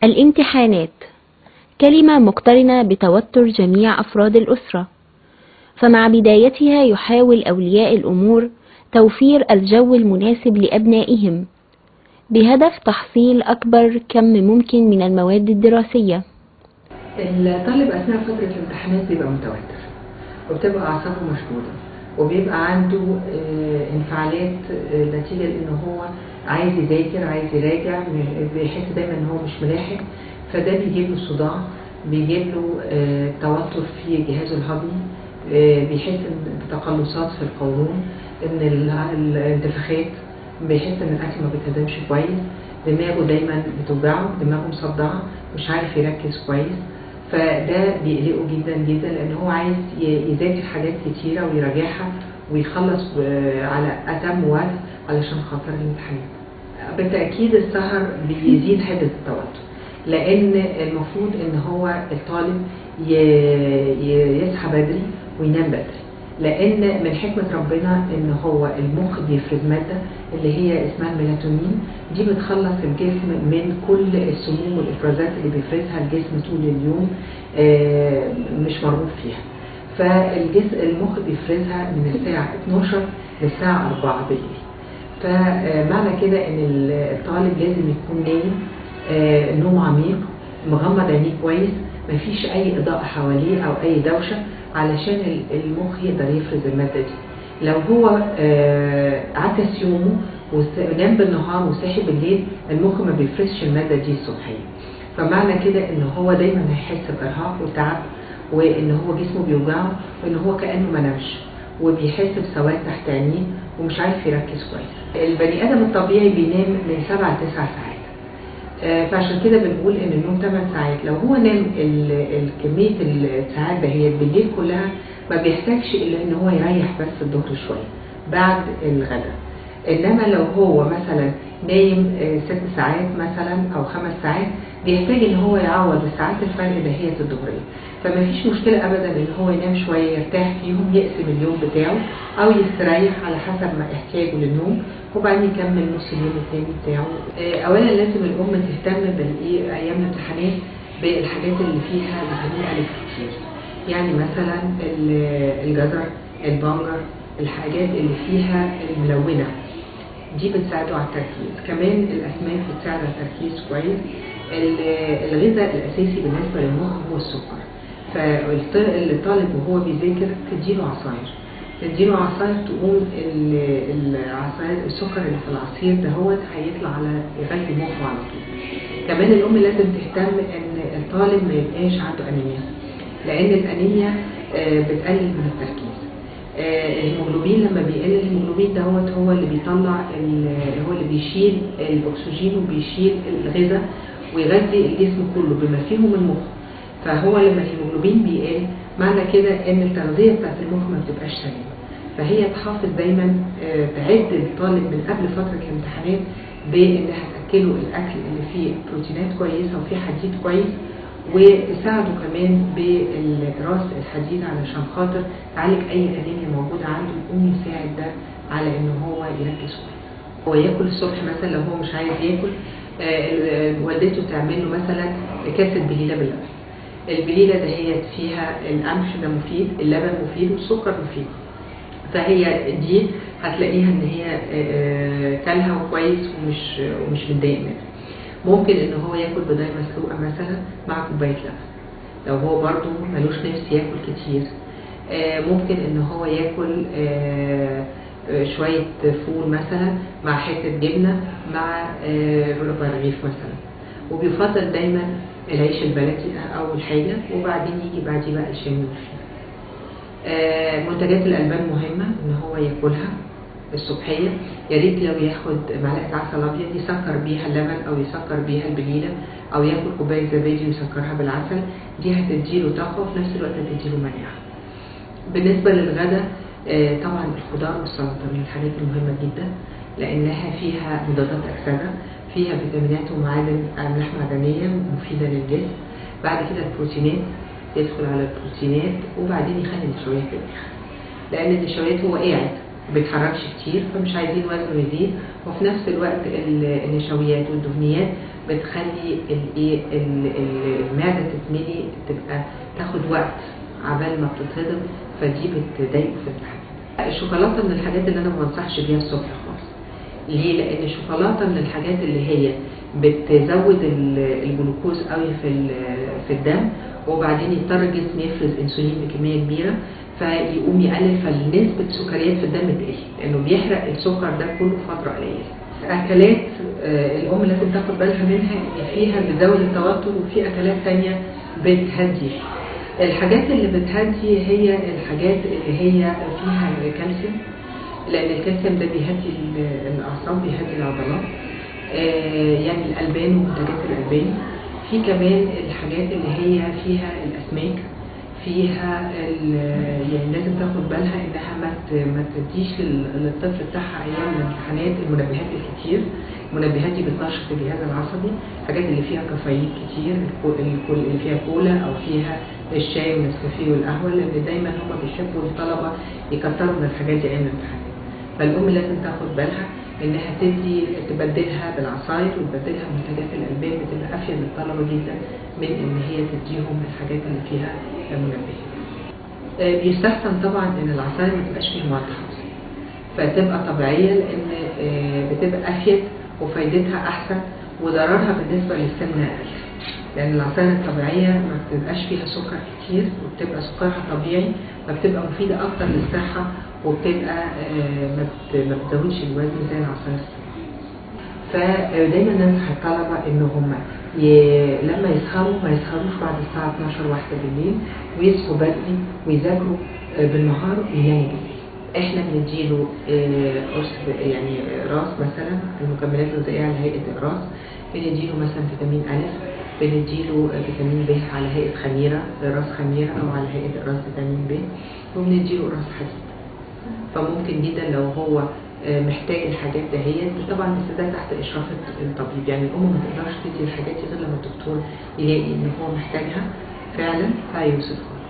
الامتحانات كلمة مقترنة بتوتر جميع أفراد الأسرة فمع بدايتها يحاول أولياء الأمور توفير الجو المناسب لأبنائهم بهدف تحصيل أكبر كم ممكن من المواد الدراسية الطالب اثناء فتره الامتحانات بيبقى متوتر وبتبقى اعصابه مشدوده وبيبقى عنده آه، انفعالات آه، نتيجه لان هو عايز يذاكر عايز يراجع م- بيحس دايما ان هو مش ملاحق فده بيجيب له صداع بيجيب له آه، توتر في جهازه الهضمي آه، بيحس ان بتقلصات في القولون ان ال- الانتفاخات بيحس ان الاكل ما بيتهضمش كويس دماغه دايما بتوجعه دماغه مصدعه مش عارف يركز كويس فده بيقلقه جدا جدا لان هو عايز ي- يذاكر حاجات كتيره ويراجعها ويخلص آه، على اتم وقت علشان خاطر الامتحانات بالتاكيد السهر بيزيد حده التوتر لان المفروض ان هو الطالب ي- ي- يصحى بدري وينام بدري لان من حكمه ربنا ان هو المخ بيفرز ماده اللي هي اسمها الميلاتونين دي بتخلص الجسم من كل السموم والافرازات اللي بيفرزها الجسم طول اليوم آه، مش مرغوب فيها فالجسم المخ بيفرزها من الساعه 12 للساعه 4 بالليل فمعنى كده ان الطالب لازم يكون نايم آه، نوم عميق مغمض عينيه كويس مفيش اي اضاءه حواليه او اي دوشه علشان ال- المخ يقدر يفرز الماده دي لو هو آه، عكس يومه ونام بالنهار وصحي بالليل المخ ما بيفرزش الماده دي الصبحيه فمعنى كده ان هو دايما هيحس بارهاق وتعب وان هو جسمه بيوجعه وان هو كانه ما نامش وبيحس بسواد تحت عينيه ومش عارف يركز كويس البني ادم الطبيعي بينام من 7 ل 9 ساعات آه، فعشان كده بنقول ان النوم 8 ساعات لو هو نام ال- ال- كميه الساعات دهيت بالليل كلها ما بيحتاجش الا ان هو يريح بس الظهر شويه بعد الغداء انما لو هو مثلا نايم آه، ست ساعات مثلا او خمس ساعات بيحتاج ان هو يعوض الساعات الفرق دهيت الظهريه فما فيش مشكله ابدا ان هو ينام شويه يرتاح فيهم يقسم اليوم بتاعه او يستريح على حسب ما احتياجه للنوم وبعدين يكمل نص اليوم التاني بتاعه آه، اولا لازم الام تهتم بالايه ايام الامتحانات بالحاجات اللي فيها فيتامين الف كتير يعني مثلا ال- الجزر البنجر الحاجات اللي فيها الملونه دي بتساعده على التركيز كمان الاسماك بتساعد على التركيز كويس ال- الغذاء الاساسي بالنسبه للمخ هو السكر فالطالب وهو بيذاكر تديله عصاير تديله عصاير تقوم ال- العصاير السكر اللي في العصير ده هو هيطلع على يغذي مخه على طول كمان الام لازم تهتم ان الطالب ما يبقاش عنده انيميا لان الانيميا آه، بتقلل من التركيز آه، الهيموجلوبين لما بيقل الهيموجلوبين دوت هو اللي بيطلع ال- هو اللي بيشيل الاكسجين وبيشيل الغذاء ويغذي الجسم كله بما فيهم المخ فهو لما الهيموجلوبين بيقل معنى كده ان التغذيه بتاعت المخ ما بتبقاش سليمه فهي تحافظ دايما آه، تعد الطالب من قبل فتره الامتحانات بانها تاكله الاكل اللي فيه بروتينات كويسه وفيه حديد كويس وتساعده كمان براس الحديد علشان خاطر تعالج اي انيميا موجوده عنده يقوم يساعد ده على ان هو يركز كويس هو ياكل الصبح مثلا لو هو مش عايز ياكل آه، آه، والدته تعمل له مثلا كاسه بليله باللبن البليله دهيت فيها القمح ده مفيد اللبن مفيد والسكر مفيد فهي دي هتلاقيها ان هي آه، آه، كلها وكويس ومش ومش متضايق منها ممكن ان هو ياكل بيضايه مسلوقه مثلا مع كوبايه لبن لو هو برضو ملوش نفس ياكل كتير آه، ممكن ان هو ياكل آه، آه، شويه فول مثلا مع حته جبنه مع آه، ربع رغيف مثلا وبيفضل دايما العيش البلدي اول حاجه وبعدين يجي بعديه بقى الشام والخير آه، منتجات الالبان مهمه ان هو ياكلها الصبحيه يا ريت لو ياخد معلقه عسل ابيض يسكر بيها اللبن او يسكر بيها البنيله او ياكل كوبايه زبادي ويسكرها بالعسل دي هتديله طاقه وفي نفس الوقت هتديله مناعه بالنسبه للغدا آه، طبعا الخضار والسلطه من الحاجات المهمه جدا لانها فيها مضادات اكسده فيها فيتامينات ومعادن املاح معدنيه مفيده للجسم بعد كده البروتينات يدخل على البروتينات وبعدين يخلي النشويات في الاخر لان النشويات هو قاعد بيتحركش كتير فمش عايزين وزنه يزيد وفي نفس الوقت ال- النشويات والدهنيات بتخلي الايه ال- ال- المعده تتملي تبقى تاخد وقت عبال ما بتتهضم فدي بتضايقه في الامتحان الشوكولاته من الحاجات اللي انا ما بنصحش بيها الصبح خالص ليه لان الشوكولاته من الحاجات اللي هي بتزود ال- الجلوكوز قوي في ال- في الدم وبعدين يضطر الجسم يفرز انسولين بكميه كبيره فيقوم يقلل فنسبه سكريات في الدم تقل لانه بيحرق السكر ده كله في فتره قليله اكلات آه، الام لازم تاخد بالها منها ان فيها بتزود التوتر وفي اكلات تانية بتهدي الحاجات اللي بتهدي هي الحاجات اللي هي فيها كالسيوم لان الكالسيوم ده بيهدي ال- الاعصاب بيهدي العضلات آه، يعني الالبان ومنتجات الالبان في كمان الحاجات اللي هي فيها الاسماك فيها ال- يعني لازم تاخد بالها انها ما ت- ما تديش لل- للطفل بتاعها ايام الامتحانات المنبهات الكتير المنبهات دي بتنشط الجهاز العصبي الحاجات اللي فيها كافيين كتير الكو- الكل اللي فيها كولا او فيها الشاي والنسكافيه والقهوه لان دايما هم بيحبوا الطلبه يكتروا من الحاجات دي ايام الامتحانات فالام لازم تاخد بالها انها تدي تبدلها بالعصاير وتبدلها بمنتجات الالبان بتبقى افيد للطلبه جدا من ان هي تديهم الحاجات اللي فيها منبهات. آه، بيستحسن طبعا ان العصاير ما تبقاش فيها مواد حافظه فتبقى طبيعيه لان آه، بتبقى افيد وفايدتها احسن وضررها بالنسبه للسمنه اقل لان العصاير الطبيعيه ما بتبقاش فيها سكر كتير وبتبقى سكرها طبيعي فبتبقى مفيده اكتر للصحه وبتبقى آه، ما بت- ما بتزودش الوزن زي العصاير الصحية. فدايما ننصح الطلبه ان هم ي... لما يسهروا ما يسهروش بعد الساعه 12 واحدة بالليل ويصحوا بدري ويذاكروا آه، بالنهار ويناموا بالليل احنا بنديله آه، قرص ب- يعني راس مثلا المكملات الغذائيه على هيئه اقراص بنديله مثلا فيتامين الف بنديله آه، فيتامين ب على هيئه خميره راس خميره او على هيئه اقراص فيتامين ب وبنديله قراص حديد فممكن جدا لو هو آه، محتاج الحاجات دهيت طبعا بس ده تحت اشراف الطبيب يعني الام ما تقدرش تدي الحاجات دي غير لما الدكتور يلاقي ان هو محتاجها فعلا فيوصفها